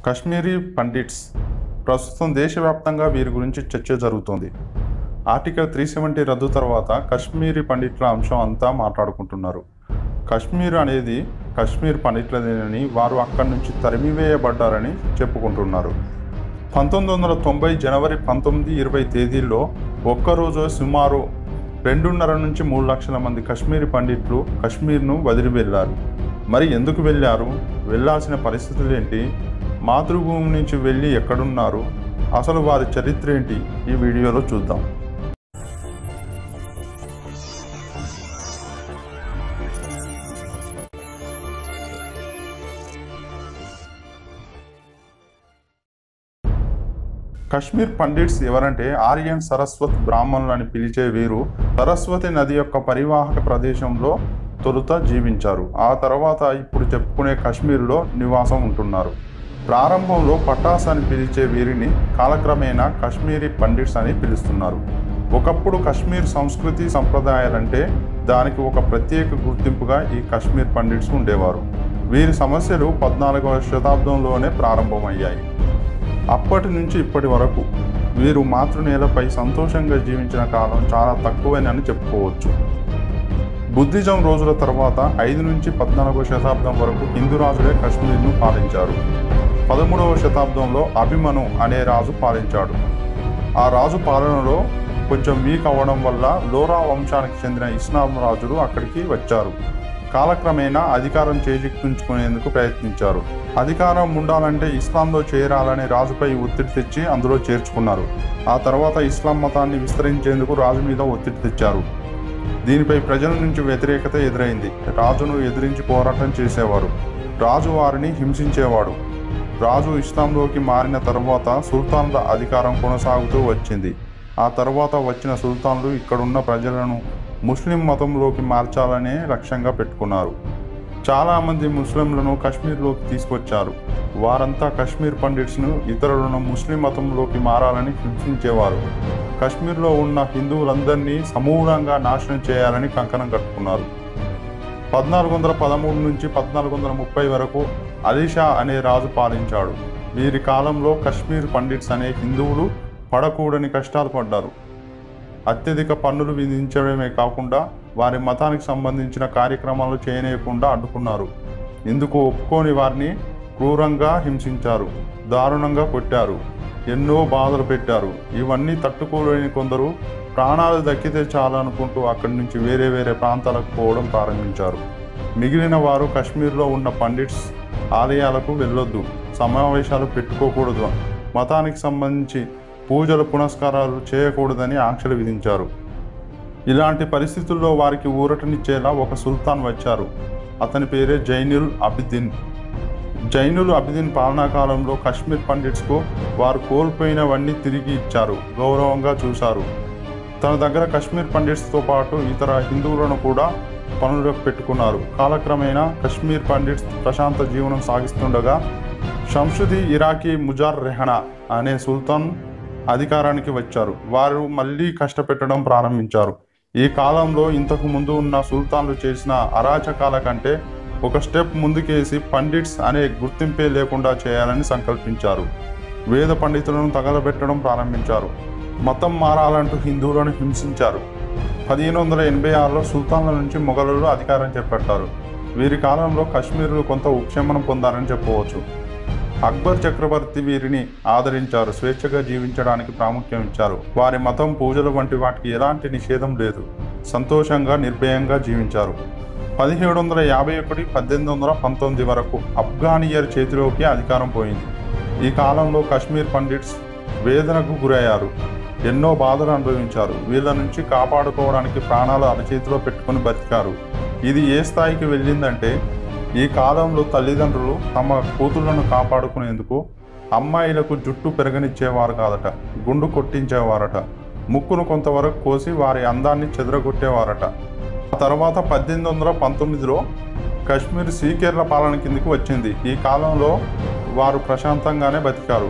Kashmiri pundits ప్రస్తుతం దేశవ్యాప్తంగా వీరి గురించి చర్చ జరుగుతోంది ఆర్టికల్ త్రీ సెవెంటీ రద్దు తర్వాత కశ్మీరీ పండిట్ల అంశం అంతా మాట్లాడుకుంటున్నారు కశ్మీర్ అనేది కశ్మీర్ పండిట్లదేనని వారు అక్కడి నుంచి తరిమివేయబడ్డారని చెప్పుకుంటున్నారు పంతొమ్మిది వందల తొంభై జనవరి పంతొమ్మిది ఇరవై తేదీల్లో ఒక్కరోజు సుమారు రెండున్నర నుంచి మూడు లక్షల మంది కశ్మీరీ పండిట్లు కశ్మీర్ను వదిలి వెళ్ళారు మరి ఎందుకు వెళ్ళారు వెళ్ళాల్సిన పరిస్థితులు ఏంటి మాతృభూమి నుంచి వెళ్ళి ఎక్కడున్నారు అసలు వారి చరిత్ర ఏంటి ఈ వీడియోలో చూద్దాం కశ్మీర్ పండిట్స్ ఎవరంటే ఆర్యన్ సరస్వత్ బ్రాహ్మణులు అని పిలిచే వీరు సరస్వతి నది యొక్క పరివాహక ప్రదేశంలో తొలుత జీవించారు ఆ తర్వాత ఇప్పుడు చెప్పుకునే కశ్మీర్లో నివాసం ఉంటున్నారు ప్రారంభంలో పటాస్ అని పిలిచే వీరిని కాలక్రమేణా కశ్మీరీ పండిట్స్ అని పిలుస్తున్నారు ఒకప్పుడు కశ్మీర్ సంస్కృతి సంప్రదాయాలంటే దానికి ఒక ప్రత్యేక గుర్తింపుగా ఈ కశ్మీర్ పండిట్స్ ఉండేవారు వీరి సమస్యలు పద్నాలుగవ శతాబ్దంలోనే ప్రారంభమయ్యాయి అప్పటి నుంచి ఇప్పటి వరకు వీరు మాతృనేలపై సంతోషంగా జీవించిన కాలం చాలా తక్కువేనని చెప్పుకోవచ్చు బుద్ధిజం రోజుల తర్వాత ఐదు నుంచి పద్నాలుగవ శతాబ్దం వరకు హిందూ రాజులే కశ్మీర్ను పాలించారు పదమూడవ శతాబ్దంలో అభిమను అనే రాజు పాలించాడు ఆ రాజు పాలనలో కొంచెం వీక్ అవ్వడం వల్ల లోరా వంశానికి చెందిన ఇస్లాం రాజులు అక్కడికి వచ్చారు కాలక్రమేణా అధికారం చేజిక్కించుకునేందుకు ప్రయత్నించారు అధికారం ఉండాలంటే ఇస్లాంలో చేరాలని రాజుపై ఒత్తిడి తెచ్చి అందులో చేర్చుకున్నారు ఆ తర్వాత ఇస్లాం మతాన్ని విస్తరించేందుకు రాజు మీద ఒత్తిడి తెచ్చారు దీనిపై ప్రజల నుంచి వ్యతిరేకత ఎదురైంది రాజును ఎదిరించి పోరాటం చేసేవారు రాజు వారిని హింసించేవాడు రాజు ఇస్లాంలోకి మారిన తర్వాత సుల్తాన్ల అధికారం కొనసాగుతూ వచ్చింది ఆ తర్వాత వచ్చిన సుల్తాన్లు ఇక్కడున్న ప్రజలను ముస్లిం మతంలోకి మార్చాలనే లక్ష్యంగా పెట్టుకున్నారు చాలామంది ముస్లింలను కశ్మీర్లోకి తీసుకొచ్చారు వారంతా కశ్మీర్ పండిట్స్ను ఇతరులను ముస్లిం మతంలోకి మారాలని హింసించేవారు కశ్మీర్లో ఉన్న హిందువులందరినీ సమూలంగా నాశనం చేయాలని కంకణం కట్టుకున్నారు పద్నాలుగు వందల పదమూడు నుంచి పద్నాలుగు వందల ముప్పై వరకు అలీషా అనే రాజు పాలించాడు వీరి కాలంలో కశ్మీర్ పండిట్స్ అనే హిందువులు పడకూడని కష్టాలు పడ్డారు అత్యధిక పన్నులు విధించడమే కాకుండా వారి మతానికి సంబంధించిన కార్యక్రమాలు చేయనీయకుండా అడ్డుకున్నారు ఇందుకు ఒప్పుకోని వారిని క్రూరంగా హింసించారు దారుణంగా కొట్టారు ఎన్నో బాధలు పెట్టారు ఇవన్నీ తట్టుకోలేని కొందరు ప్రాణాలు దక్కితే చాలనుకుంటూ అక్కడి నుంచి వేరే వేరే ప్రాంతాలకు పోవడం ప్రారంభించారు మిగిలిన వారు కశ్మీర్లో ఉన్న పండిట్స్ ఆలయాలకు వెళ్ళొద్దు సమావేశాలు పెట్టుకోకూడదు మతానికి సంబంధించి పూజలు పునస్కారాలు చేయకూడదని ఆంక్షలు విధించారు ఇలాంటి పరిస్థితుల్లో వారికి ఊరటనిచ్చేలా ఒక సుల్తాన్ వచ్చారు అతని పేరే జైనుల్ అబిదిన్ జైనుల్ అబిదిన్ పాలనా కాలంలో కశ్మీర్ పండిట్స్కు వారు కోల్పోయినవన్నీ తిరిగి ఇచ్చారు గౌరవంగా చూశారు తన దగ్గర కశ్మీర్ పండిట్స్తో పాటు ఇతర హిందువులను కూడా పనులకు పెట్టుకున్నారు కాలక్రమేణా కశ్మీర్ పండిట్స్ ప్రశాంత జీవనం సాగిస్తుండగా షంషుది ఇరాకీ ముజార్ రెహనా అనే సుల్తాన్ అధికారానికి వచ్చారు వారు మళ్ళీ కష్టపెట్టడం ప్రారంభించారు ఈ కాలంలో ఇంతకు ముందు ఉన్న సుల్తాన్లు చేసిన అరాచకాల కంటే ఒక స్టెప్ ముందుకేసి పండిట్స్ అనే గుర్తింపే లేకుండా చేయాలని సంకల్పించారు వేద పండితులను తగలబెట్టడం ప్రారంభించారు మతం మారాలంటూ హిందువులను హింసించారు పదిహేను వందల ఎనభై ఆరులో సుల్తాన్ల నుంచి మొఘలులు అధికారం చేపట్టారు వీరి కాలంలో కశ్మీర్లు కొంత ఉపశమనం పొందారని చెప్పవచ్చు అక్బర్ చక్రవర్తి వీరిని ఆదరించారు స్వేచ్ఛగా జీవించడానికి ప్రాముఖ్యం ఇచ్చారు వారి మతం పూజలు వంటి వాటికి ఎలాంటి నిషేధం లేదు సంతోషంగా నిర్భయంగా జీవించారు పదిహేడు వందల యాభై ఒకటి పద్దెనిమిది వందల పంతొమ్మిది వరకు అఫ్ఘానియర్ చేతిలోకి అధికారం పోయింది ఈ కాలంలో కశ్మీర్ పండిట్స్ వేదనకు గురయ్యారు ఎన్నో బాధలు అనుభవించారు వీళ్ళ నుంచి కాపాడుకోవడానికి ప్రాణాలు అరచేతిలో పెట్టుకుని బతికారు ఇది ఏ స్థాయికి వెళ్ళిందంటే ఈ కాలంలో తల్లిదండ్రులు తమ కూతుళ్లను కాపాడుకునేందుకు అమ్మాయిలకు జుట్టు పెరగనిచ్చేవారు కాదట గుండు కొట్టించేవారట ముక్కును కొంతవరకు కోసి వారి అందాన్ని చెదరగొట్టేవారట ఆ తర్వాత పద్దెనిమిది వందల పంతొమ్మిదిలో కశ్మీర్ సీకేర్ల పాలన కిందికి వచ్చింది ఈ కాలంలో వారు ప్రశాంతంగానే బతికారు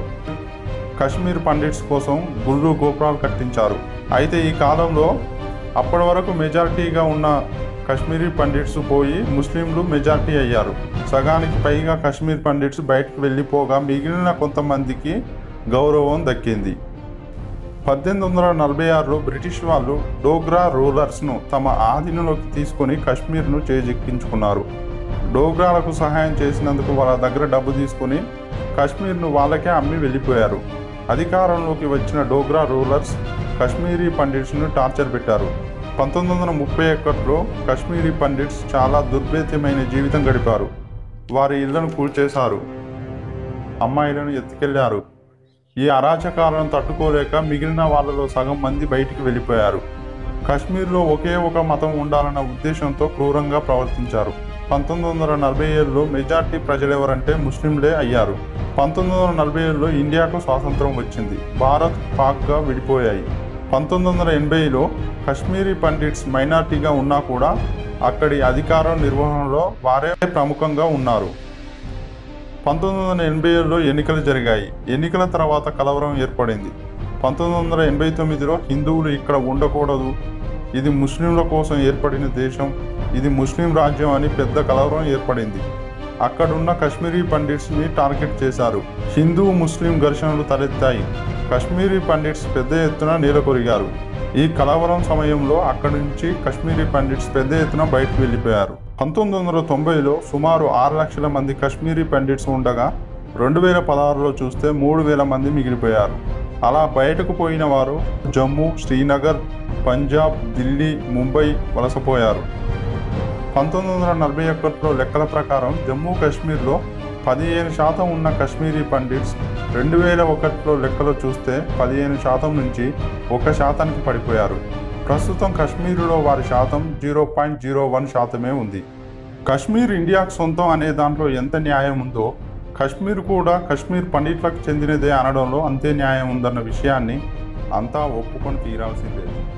కశ్మీర్ పండిట్స్ కోసం గుళ్ళు గోపురాలు కట్టించారు అయితే ఈ కాలంలో అప్పటి వరకు మెజారిటీగా ఉన్న కశ్మీరీ పండిట్స్ పోయి ముస్లింలు మెజార్టీ అయ్యారు సగానికి పైగా కశ్మీర్ పండిట్స్ బయటకు వెళ్ళిపోగా మిగిలిన కొంతమందికి గౌరవం దక్కింది పద్దెనిమిది వందల నలభై ఆరులో బ్రిటిష్ వాళ్ళు డోగ్రా రూలర్స్ను తమ ఆధీనంలోకి తీసుకొని కశ్మీర్ను చేజెక్కించుకున్నారు డోగ్రాలకు సహాయం చేసినందుకు వాళ్ళ దగ్గర డబ్బు తీసుకుని కశ్మీర్ను వాళ్ళకే అమ్మి వెళ్ళిపోయారు అధికారంలోకి వచ్చిన డోగ్రా రూలర్స్ కశ్మీరీ పండిట్స్ను టార్చర్ పెట్టారు పంతొమ్మిది వందల ముప్పై ఒకటిలో కశ్మీరీ పండిట్స్ చాలా దుర్భేద్యమైన జీవితం గడిపారు వారి ఇళ్లను కూల్చేశారు అమ్మాయిలను ఎత్తుకెళ్లారు ఈ అరాచకాలను తట్టుకోలేక మిగిలిన వాళ్ళలో సగం మంది బయటికి వెళ్ళిపోయారు కశ్మీర్లో ఒకే ఒక మతం ఉండాలన్న ఉద్దేశంతో క్రూరంగా ప్రవర్తించారు పంతొమ్మిది వందల నలభై ఏడులో మెజార్టీ ప్రజలెవరంటే ముస్లింలే అయ్యారు పంతొమ్మిది వందల నలభై ఏడులో ఇండియాకు స్వాతంత్రం వచ్చింది భారత్ పాక్గా విడిపోయాయి పంతొమ్మిది వందల ఎనభైలో కశ్మీరీ పండిట్స్ మైనార్టీగా ఉన్నా కూడా అక్కడి అధికారం నిర్వహణలో వారే ప్రముఖంగా ఉన్నారు పంతొమ్మిది వందల ఎనభై ఏడులో ఎన్నికలు జరిగాయి ఎన్నికల తర్వాత కలవరం ఏర్పడింది పంతొమ్మిది వందల ఎనభై తొమ్మిదిలో హిందువులు ఇక్కడ ఉండకూడదు ఇది ముస్లింల కోసం ఏర్పడిన దేశం ఇది ముస్లిం రాజ్యం అని పెద్ద కలవరం ఏర్పడింది అక్కడున్న కశ్మీరీ పండిట్స్ని టార్గెట్ చేశారు హిందూ ముస్లిం ఘర్షణలు తలెత్తాయి కశ్మీరీ పండిట్స్ పెద్ద ఎత్తున నీలకొరిగారు ఈ కలవరం సమయంలో అక్కడి నుంచి కశ్మీరీ పండిట్స్ పెద్ద ఎత్తున బయటకు వెళ్ళిపోయారు పంతొమ్మిది వందల తొంభైలో సుమారు ఆరు లక్షల మంది కశ్మీరీ పండిట్స్ ఉండగా రెండు వేల పదహారులో చూస్తే మూడు వేల మంది మిగిలిపోయారు అలా బయటకు పోయిన వారు జమ్మూ శ్రీనగర్ పంజాబ్ ఢిల్లీ ముంబై వలసపోయారు పంతొమ్మిది వందల నలభై ఒకటిలో లెక్కల ప్రకారం జమ్మూ కాశ్మీర్లో పదిహేను శాతం ఉన్న కశ్మీరీ పండిట్స్ రెండు వేల ఒకటిలో లెక్కలు చూస్తే పదిహేను శాతం నుంచి ఒక శాతానికి పడిపోయారు ప్రస్తుతం కశ్మీరులో వారి శాతం జీరో పాయింట్ జీరో వన్ శాతమే ఉంది కశ్మీర్ ఇండియాకు సొంతం అనే దాంట్లో ఎంత న్యాయం ఉందో కశ్మీర్ కూడా కశ్మీర్ పండిట్లకు చెందినదే అనడంలో అంతే న్యాయం ఉందన్న విషయాన్ని అంతా ఒప్పుకొని తీరాల్సిందే